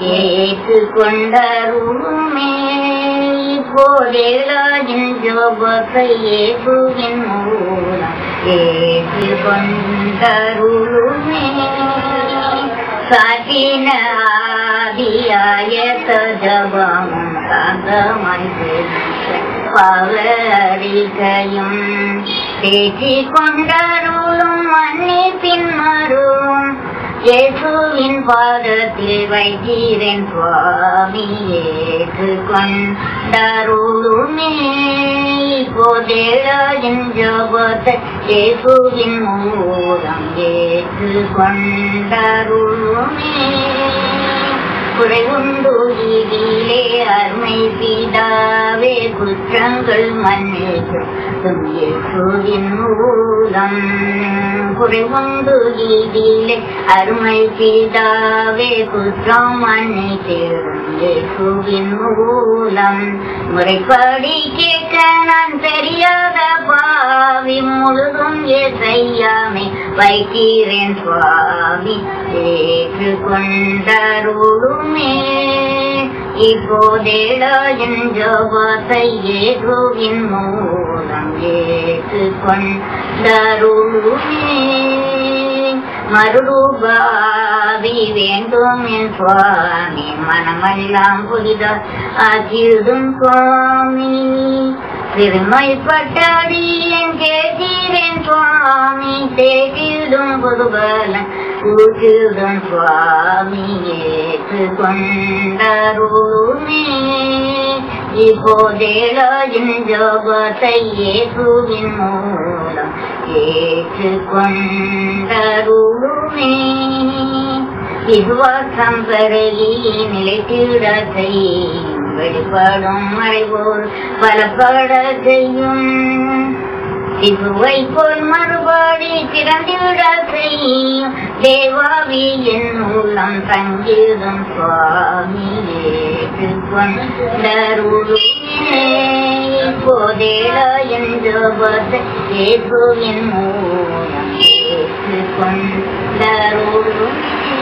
ஏற்றுக்கொண்டருமே இப்போதேளாயின் ஜோபத்தை ஏசுவின் மூலம் ஏற்றுக்கொண்டருமே சாற்றின ஆதியாய சஜபமும் சாந்தமாய் பவரிகையும் பேச்சிக் கொண்டருளும் மன்னிப்பின் மரும் இயேசுவின் பாதத்தில் வைத்தீரன் சுவாமி ஏற்றுக்கொண்டருளுமே இப்போதேளாயின் ஜபத்தை இயேசுவின் மூலம் ஏற்றுக்கொண்டருளுமே குறைவுண்டு இதிலே அருமை பிதாவே குற்றங்கள் மன்னிக்கும் இயேசுவின் மூலம் குறைவுண்டு இதிலே அருமை பிதாவே குற்றம் மன்னித்திடும் இயேசுவின் மூலம் முறைப்படி கேட்க நான் தெரியாத பாவி முழுதும் எசையாமே வைக்கிறேன் சுவாமி ஏற்றுக்கொண்டருளுமே இப்போதேடாயின் ஜபத்தை ஏகுவின் மூலம் ஏற்றுக்கொண்டருளுமே மறுரூபாவி வேண்டும் என் சுவாமி மனமெல்லாம் புதித ஆக்கிடும் சுவாமி பெருமைப்பட்டடியன் கேட்டீரன் சுவாமி தேடிடும் புதுபலன் கூட்டிடும் சுவாமி ஏற்றுக்கொண்டருமே இப்போதேளாயின் ஜோபத்தை ஏசுவின் மூலம் ஏற்றுக்கொண்டருமே விசுவாசம் பெருகி நிலைத்திட செய்யும் வெளிப்படும் மறைபோல் பலப்பட செய்யும் சிசுவை போல் மறுபடி திறந்திட செய்யும் தேவாவி என் உள்ளம் தங்கிடும் சுவாமி ஏற்றுக்கொண்டருளுமே இப்போதேடா என் ஜபத்தை ஏசுவின் மூலம் ஏற்றுக்கொண்டருளுமே